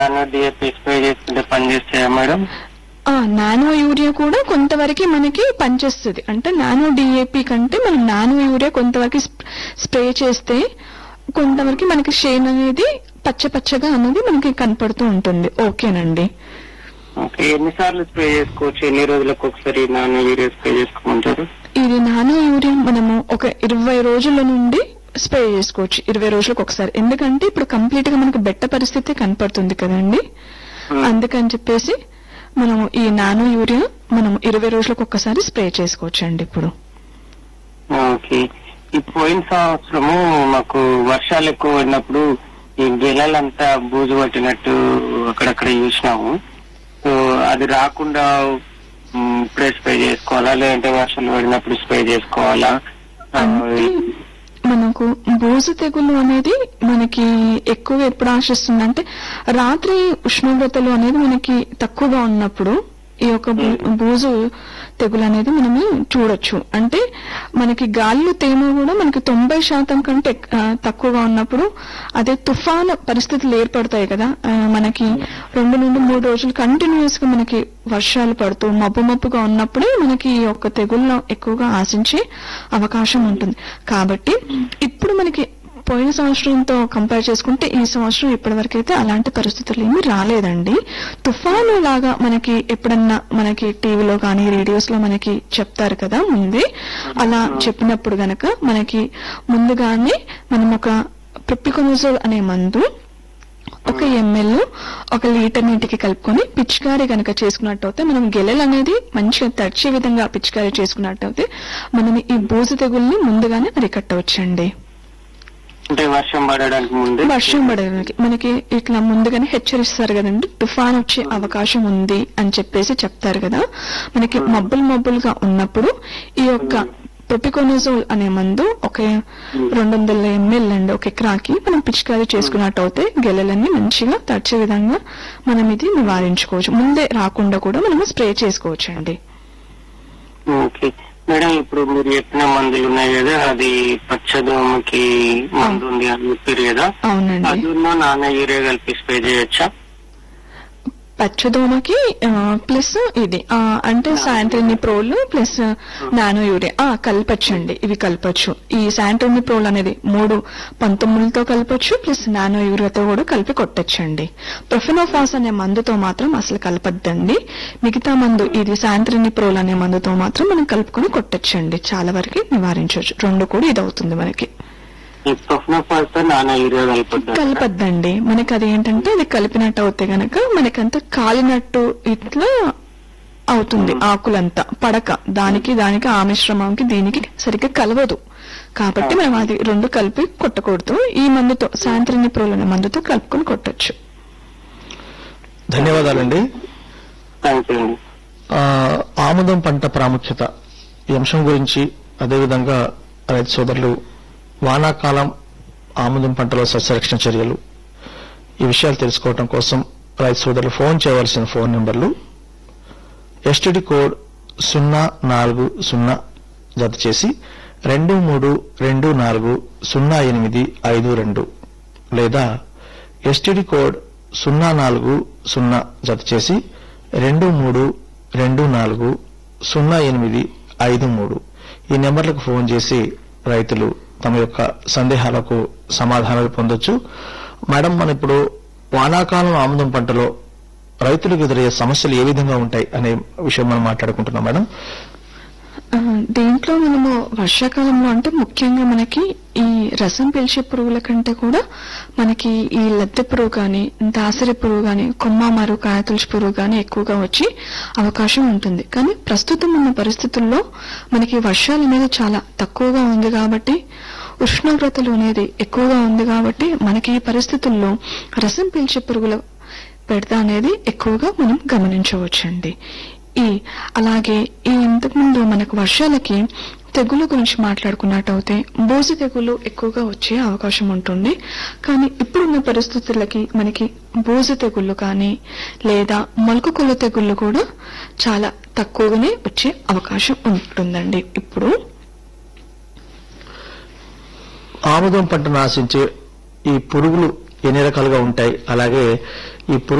Nano DAP spray చేసుకుంటే పని చేస్తాయా మేడం ఆ నానో యూరియా కూడా కొంతవరకు మనకి పనిచేస్తుంది అంటే నానో డిఏపి కంటే మనం నానో యూరియా కొంతవరకు స్ప్- స్ప్రే చేస్తే కొంతవరకు మనకి షేన్ అనేది పచ్చ పచ్చగా అనేది మనకి కనపడుతూ ఉంటుంది ఓకేనండి ఓకే ఎన్నిసార్లు స్ప్రే చేసుకోవచ్చు ఎన్ని రోజులకు ఒకసారి నానో యూరియా స్ప్రే చేసుకోమంటారు ఇది నానో యూరియా మనము ఒక ఇరవై రోజుల నుండి స్ప్రే చేసుకోవచ్చు ఇరవై రోజులకు ఒకసారి ఎందుకంటే ఇప్పుడు కంప్లీట్ గా మనకి బెట్ట పరిస్థితి కనపడుతుంది కదండి Hmm. అందుకని చెప్పేసి మనము ఈ నానో యూరియా మనం ఇరవై రోజులకు ఒక్కసారి స్ప్రే చేసుకోవచ్చండి ఇప్పుడు ఓకే ఈ పోయిన సంవత్సరము మాకు వర్షాలు ఎక్కువ పడినప్పుడు ఈ గెలలంతా బూజు పట్టినట్టు అక్కడక్కడ చూసినాము సో అది రాకుండా మ్, ఇప్పుడే స్ప్రే చేసుకోవాలా లేదంటే వర్షాలు పడినప్పుడు స్ప్రే చేసుకోవాలా ఆ, అంటే మనకు బూజు తెగులు అనేది మనకి ఎక్కువ ఎప్పుడు ఆశిస్తుంది రాత్రి ఉష్ణోగ్రతలు అనేది మనకి తక్కువగా ఉన్నప్పుడు ఈ యొక్క బూ- బూజు తెగులు అనేది మనము చూడొచ్చు అంటే మనకి గాలిలో తేమ కూడా మనకి తొంభై శాతం కంటే ఎక్- ఆ, తక్కువగా ఉన్నప్పుడు అదే తుఫాను పరిస్థితులు ఏర్పడతాయి కదా ఆ, మనకి రెండు నుండి మూడు రోజులు కంటిన్యూస్ గా మనకి వర్షాలు పడుతూ మబ్బు మబ్బుగా ఉన్నప్పుడే మనకి ఈ యొక్క తెగుల్లో ఎక్కువగా ఆశించే అవకాశం ఉంటుంది కాబట్టి ఇప్పుడు మనకి పోయిన సంవత్సరంతో కంపేర్ చేసుకుంటే ఈ సంవత్సరం ఇప్పటి అయితే అలాంటి పరిస్థితులు ఏమీ రాలేదండి తుఫాను లాగా మనకి ఎప్పుడన్నా మనకి టీవీలో కానీ రేడియోస్ లో మనకి చెప్తారు కదా ముందే అలా చెప్పినప్పుడు గనక మనకి ముందుగానే మనం ఒక ప్రిప్పికొనజోల్ అనే మందు ఒక ఎంఎల్ ఒక లీటర్ నీటికి కలుపుకొని పిచికారీ గనక చేసుకున్నట్టయితే మనం గెలలు అనేది మంచిగా తడిచే విధంగా పిచికారీ చేసుకున్నట్టయితే మనం ఈ బూజు తెగుల్ని ముందుగానే అరికట్టవచ్చండి అంటే వర్షం పడడానికి ముందు వర్షం పడడానికి మనకి ఇట్లా ముందుగానే హెచ్చరిస్తారు కదండి తుఫాన్ వచ్చే అవకాశం ఉంది అని చెప్పేసి చెప్తారు కదా మనకి మబ్బులు మబ్బులుగా ఉన్నప్పుడు ఈ యొక్క ప్రొపికోనజోల్ అనే మందు ఒక రెండు వందల ఎంఎల్ అండి ఒక ఎకరాకి మనం పిచికారీ చేసుకున్నట్టు అయితే గెలలన్నీ మంచిగా తడిచే విధంగా మనం ఇది నివారించుకోవచ్చు ముందే రాకుండా కూడా మనం స్ప్రే చేసుకోవచ్చు అండి ఓకే మేడం ఇప్పుడు మీరు చెప్పిన మందులు ఉన్నాయి కదా అది పచ్చదోమకి మందు ఉంది అని చెప్పారు కదా అవునండి అది ఉన్న నాన్న యూరియా కలిపి స్ప్రే చేయొచ్చా పచ్చదోమకి ప్లస్ ఇది ఆ, అంటే శాంట్రిని ప్రోలు ప్లస్ నానో యూరియా ఆ, కలపచ్చండి ఇవి కలపచ్చు ఈ శాంట్రిని ప్రోల్ అనేది మూడు పంతొమ్మిదితో కలపచ్చు ప్లస్ నానో యూరియాతో కూడా కలిపి కొట్టచ్చండి ప్రొఫెనోఫాస్ అనే మందుతో మాత్రం అసలు కలపద్దండి మిగతా మందు ఇది శాంట్రిని ప్రోల్ అనే మందుతో మాత్రం మనం కలుపుకొని కొట్టచ్చండి చాలా వరకు నివారించవచ్చు రెండు కూడా ఇది అవుతుంది మనకి ఈ ప్రొఫ్నోఫాస్ తో నాన్న యూరియా కలపొద్దు కలపద్దండి మనకి అది ఏంటంటే అది కలిపినట్టు అవుతే గనక మనకంతా కాలినట్టు ఇట్లా అవుతుంది ఆకులంతా పడక దానికి దానికి ఆ మిశ్రమంకి దీనికి సరిగ్గా కలవదు కాబట్టి మనం అది రెండు కలిపి కొట్టకూడదు ఈ మందుతో సాయంత్రం ప్రోల్ అనే మందుతో కలుపుకొని కొట్టొచ్చు ధన్యవాదాలండి థ్యాంక్ యూ అండి ఆ, ఆముదం పంట ప్రాముఖ్యత ఈ అంశం గురించి అదేవిధంగా రైతు సోదరులు వానాకాలం ఆముదం పంటలో సస్యరక్షణ చర్యలు ఈ విషయాలు తెలుసుకోవడం కోసం రైతు సోదరులు ఫోన్ చేయవలసిన ఫోన్ నెంబర్లు ఎస్టిడి కోడ్ సున్నా నాలుగు సున్నా జత చేసి రెండు మూడు రెండు నాలుగు సున్నా ఎనిమిది ఐదు రెండు లేదా ఎస్టిడి కోడ్ సున్నా నాలుగు సున్నా జత చేసి రెండు మూడు రెండు నాలుగు సున్నా ఎనిమిది ఐదు మూడు ఈ నెంబర్లకు ఫోన్ చేసి రైతులు తమ యొక్క సందేహాలకు సమాధానాలు పొందొచ్చు మేడం మన ఇప్పుడు వానాకాలం ఆముదం పంటలో రైతులకు ఎదురయ్యే సమస్యలు ఏ విధంగా ఉంటాయి అనే విషయం మనం మాట్లాడుకుంటున్నాం మేడం ఆ, దీంట్లో మనము వర్షాకాలంలో అంటే ముఖ్యంగా మనకి ఈ రసం పీల్చే పురుగుల కంటే కూడా మనకి ఈ లద్దె పురుగు కానీ దాసరి పురుగు కానీ కొమ్మ మరు కాయతులసి పురుగు కానీ ఎక్కువగా వచ్చి అవకాశం ఉంటుంది కానీ ప్రస్తుతం ఉన్న పరిస్థితుల్లో మనకి వర్షాలు అనేది చాలా తక్కువగా ఉంది కాబట్టి ఉష్ణోగ్రతలు అనేది ఎక్కువగా ఉంది కాబట్టి మనకి ఈ పరిస్థితుల్లో రసం పీల్చే పురుగుల పెడత అనేది ఎక్కువగా మనం గమనించవచ్చండి ఈ అలాగే ఈ ఇంతకుముందు మనకు వర్షాలకి తెగులు గురించి మాట్లాడుకున్నట్టయితే బోజు తెగులు ఎక్కువగా వచ్చే అవకాశం ఉంటుంది కానీ ఇప్పుడున్న పరిస్థితులకి మనకి బోజు తెగుళ్ళు కానీ లేదా మొలక కొల్లు తెగుళ్ళు కూడా చాలా తక్కువగానే వచ్చే అవకాశం ఉంటుందండి ఇప్పుడు ఆముదం పంటను ఆశించే ఈ పురుగులు ఎన్ని రకాలుగా ఉంటాయి అలాగే ఈ పురుగు